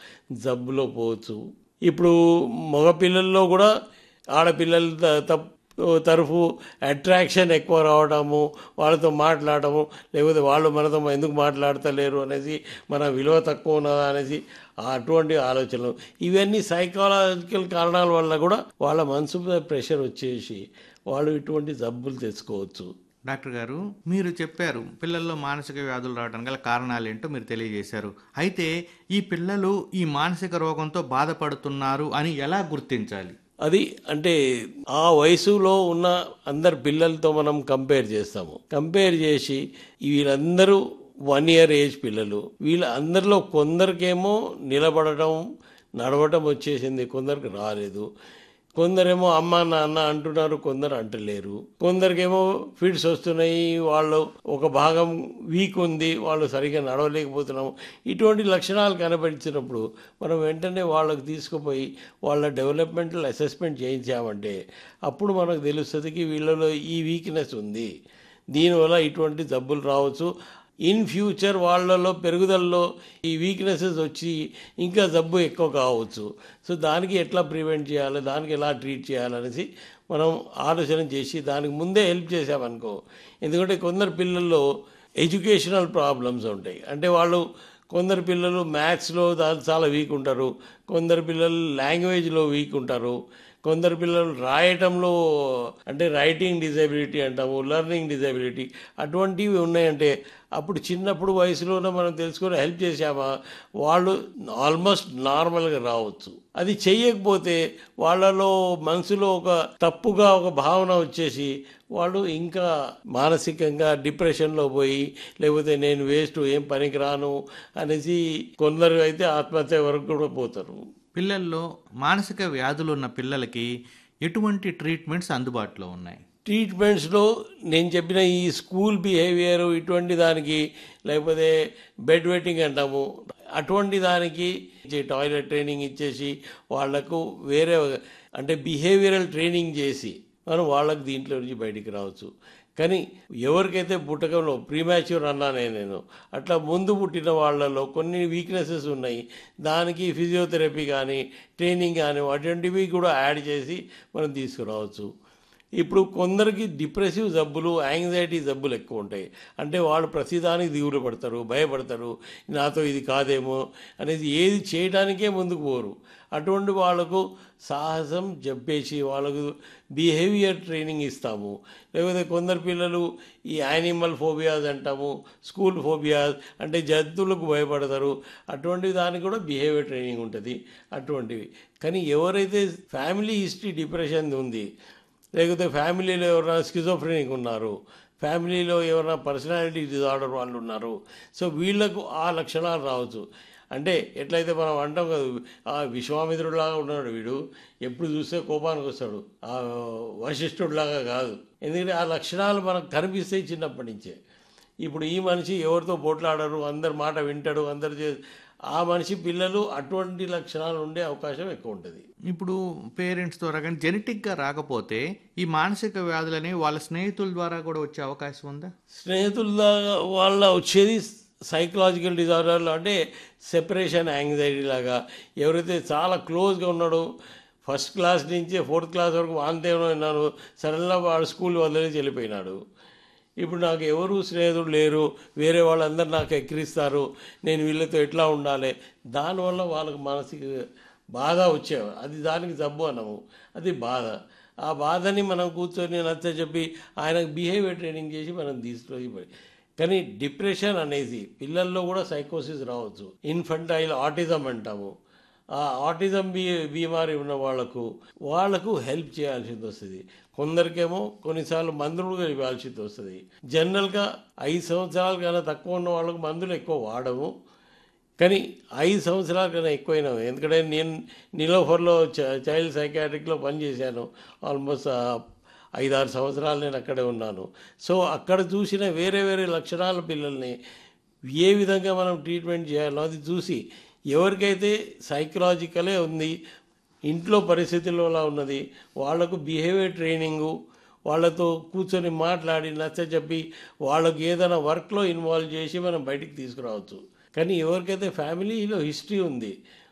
జబ్బులో పోవచ్చు ఇప్పుడు మగపిల్లల్లో కూడా ఆడపిల్లల త- తప్ తరఫు అట్రాక్షన్ ఎక్కువ రావడము వాళ్ళతో మాట్లాడము లేకపోతే వాళ్ళు మనతో ఎందుకు మాట్లాడతలేరు అనేసి మన విలువ తక్కువ ఉన్నదా అనేసి అటువంటి ఆలోచనలు ఇవన్నీ సైకాలజికల్ కారణాల వల్ల కూడా వాళ్ళ మనసు మీద ప్రెషర్ వచ్చేసి వాళ్ళు ఇటువంటి జబ్బులు తెచ్చుకోవచ్చు డాక్టర్ గారు మీరు చెప్పారు పిల్లల్లో మానసిక వ్యాధులు రావడానికి గల కారణాలు ఏంటో మీరు తెలియజేశారు అయితే ఈ పిల్లలు ఈ మానసిక రోగంతో బాధపడుతున్నారు అని ఎలా గుర్తించాలి అది అంటే ఆ వయసులో ఉన్న అందరు పిల్లలతో మనం కంపేర్ చేస్తాము కంపేర్ చేసి వీళ్ళందరూ వన్ ఇయర్ ఏజ్ పిల్లలు వీళ్ళ అందరిలో కొందరికేమో నిలబడటం నడవటం వచ్చేసింది కొందరికి రాలేదు కొందరేమో అమ్మ నాన్న అంటున్నారు కొందరు అంటలేరు కొందరికేమో ఫిట్స్ వస్తున్నాయి వాళ్ళు ఒక భాగం వీక్ ఉంది వాళ్ళు సరిగ్గా నడవలేకపోతున్నాము ఇటువంటి లక్షణాలు కనబడిచినప్పుడు మనం వెంటనే వాళ్ళకి తీసుకుపోయి వాళ్ళ డెవలప్మెంటల్ అసెస్మెంట్ చేయించామంటే అప్పుడు మనకు తెలుస్తుంది కి వీళ్ళలో ఈ వీక్నెస్ ఉంది దీనివల్ల ఇటువంటి జబ్బులు రావచ్చు ఇన్ ఫ్యూచర్ వాళ్ళలో పెరుగుదలలో ఈ వీక్నెసెస్ వచ్చి ఇంకా జబ్బు ఎక్కువ కావచ్చు సో దానికి ఎట్లా ప్రివెంట్ చేయాలి దానికి ఎలా ట్రీట్ చేయాలనేసి మనం ఆలోచన చేసి దానికి ముందే హెల్ప్ చేసామనుకో ఎందుకంటే కొందరు పిల్లల్లో ఎడ్యుకేషనల్ ప్రాబ్లమ్స్ ఉంటాయి అంటే వాళ్ళు కొందరు పిల్లలు మ్యాథ్స్లో దా- చాలా వీక్ ఉంటారు కొందరు పిల్లలు లాంగ్వేజ్లో వీక్ ఉంటారు కొందరు పిల్లలు రాయటంలో అంటే రైటింగ్ డిజబిలిటీ అంటాము లెర్నింగ్ డిజబిలిటీ అటువంటివి ఉన్నాయంటే అప్పుడు చిన్నప్పుడు వయసులోనే మనం తెలుసుకొని హెల్ప్ చేసామా వాళ్ళు ఆల్మోస్ట్ నార్మల్గా రావచ్చు అది చెయ్యకపోతే వాళ్ళలో మనసులో ఒక తప్పుగా ఒక భావన వచ్చేసి వాళ్ళు ఇంకా మానసికంగా డిప్రెషన్లో పోయి లేకపోతే నేను వేస్ట్ ఏం పనికి రాను అనేసి కొందరు అయితే ఆత్మహత్య వరకు కూడా పోతారు పిల్లల్లో మానసిక వ్యాధులు ఉన్న పిల్లలకి ఎటువంటి ట్రీట్మెంట్స్ అందుబాటులో ఉన్నాయి ట్రీట్మెంట్స్లో నేను చెప్పిన ఈ స్కూల్ బిహేవియర్ ఇటువంటి దానికి లేకపోతే బెడ్ వెట్టింగ్ అంటాము అటువంటి దానికి టాయిలెట్ ట్రైనింగ్ ఇచ్చేసి వాళ్లకు వేరే అంటే బిహేవియరల్ ట్రైనింగ్ చేసి మనం వాళ్ళకి దీంట్లో నుంచి బయటికి రావచ్చు కానీ ఎవరికైతే పుట్టకంలో ప్రీమాచ్యూర్ అన్నానే నేను అట్లా ముందు పుట్టిన వాళ్ళలో కొన్ని వీక్నెసెస్ ఉన్నాయి దానికి ఫిజియోథెరపీ కానీ ట్రైనింగ్ కానీ అటువంటివి కూడా యాడ్ చేసి మనం తీసుకురావచ్చు ఇప్పుడు కొందరికి డిప్రెసివ్ జబ్బులు యాంగ్జైటీ జబ్బులు ఎక్కువ ఉంటాయి అంటే వాళ్ళు ప్రతిదానికి దిగులు పడతారు భయపడతారు నాతో ఇది కాదేమో అనేది ఏది చేయడానికే ముందుకు పోరు అటువంటి వాళ్ళకు సాహసం చెప్పేసి వాళ్ళకు బిహేవియర్ ట్రైనింగ్ ఇస్తాము లేకపోతే కొందరు పిల్లలు ఈ యానిమల్ ఫోబియాస్ అంటాము స్కూల్ ఫోబియాస్ అంటే జంతువులకు భయపడతారు అటువంటి దానికి కూడా బిహేవియర్ ట్రైనింగ్ ఉంటుంది అటువంటివి కానీ ఎవరైతే ఫ్యామిలీ హిస్టరీ డిప్రెషన్ ఉంది లేకపోతే ఫ్యామిలీలో ఎవరైనా స్కిజోఫ్రెనిక్ ఉన్నారు ఫ్యామిలీలో ఎవరైనా పర్సనాలిటీ డిజార్డర్ వాళ్ళు ఉన్నారు సో వీళ్ళకు ఆ లక్షణాలు రావచ్చు అంటే ఎట్లయితే మనం అంటాం కదా ఆ విశ్వామిత్రుడిలాగా ఉన్నాడు వీడు ఎప్పుడు చూస్తే కోపానికి వస్తాడు ఆ వశిష్ఠుడిలాగా కాదు ఎందుకంటే ఆ లక్షణాలు మనకు కనిపిస్తాయి చిన్నప్పటి నుంచే ఇప్పుడు ఈ మనిషి ఎవరితో పోట్లాడరు అందరి మాట వింటాడు అందరు చే ఆ మనిషి పిల్లలు అటువంటి లక్షణాలు ఉండే అవకాశం ఎక్కువ ఉంటుంది ఇప్పుడు పేరెంట్స్ ద్వారా కానీ జెనెటిక్గా రాకపోతే ఈ మానసిక వ్యాధులని వాళ్ళ స్నేహితుల ద్వారా కూడా వచ్చే అవకాశం ఉందా స్నేహితుల వల్ల వచ్చేది సైకలాజికల్ డిజార్డర్లు అంటే సెపరేషన్ యాంగ్జైటీ లాగా ఎవరైతే చాలా క్లోజ్గా ఉన్నాడో ఫస్ట్ క్లాస్ నుంచి ఫోర్త్ క్లాస్ వరకు వాంతేమో విన్నాను సడన్గా వాడు స్కూల్ వదిలేసి వెళ్ళిపోయినాడు ఇప్పుడు నాకు ఎవరు స్నేహితుడు లేరు వేరే వాళ్ళందరూ నాకు ఎక్కిరిస్తారు నేను వీళ్ళతో ఎట్లా ఉండాలి దానివల్ల వాళ్ళకి మానసిక బాధ వచ్చేవి అది దానికి జబ్బు అన్నాము అది బాధ ఆ బాధని మనం కూర్చొని నచ్చ చెప్పి ఆయనకు బిహేవియర్ ట్రైనింగ్ చేసి మనం తీసుకొని కానీ డిప్రెషన్ అనేది పిల్లల్లో కూడా సైకోసిస్ రావచ్చు ఇన్ఫంటైల్ ఆటిజం అంటాము ఆ ఆటిజం బీ బీమారి ఉన్న వాళ్ళకు వాళ్ళకు హెల్ప్ చేయాల్సి వస్తుంది కొందరికేమో కొన్నిసార్లు మందులు కూడా ఇవ్వాల్సి వస్తుంది జనరల్గా ఐదు సంవత్సరాల కన్నా తక్కువ ఉన్న వాళ్ళకు మందులు ఎక్కువ వాడము కానీ ఐదు సంవత్సరాల కన్నా ఎక్కువైనా ఎందుకంటే నేను నిలోఫర్లో చ- చైల్డ్ సైకాట్రిక్లో పనిచేశాను ఆల్మోస్ట్ ఆ, ఐదారు సంవత్సరాలు నేను అక్కడే ఉన్నాను సో అక్కడ చూసిన వేరే వేరే లక్షణాల పిల్లల్ని ఏ విధంగా మనం ట్రీట్మెంట్ చేయాలో అది చూసి ఎవరికైతే సైకలాజికలే ఉంది ఇంట్లో పరిస్థితుల్లో అలా ఉన్నది వాళ్లకు బిహేవియర్ ట్రైనింగు వాళ్ళతో కూర్చొని మాట్లాడి నచ్చ చెప్పి వాళ్ళకు ఏదైనా వర్క్లో ఇన్వాల్వ్ చేసి మనం బయటికి తీసుకురావచ్చు కానీ ఎవరికైతే ఫ్యామిలీలో హిస్టరీ ఉంది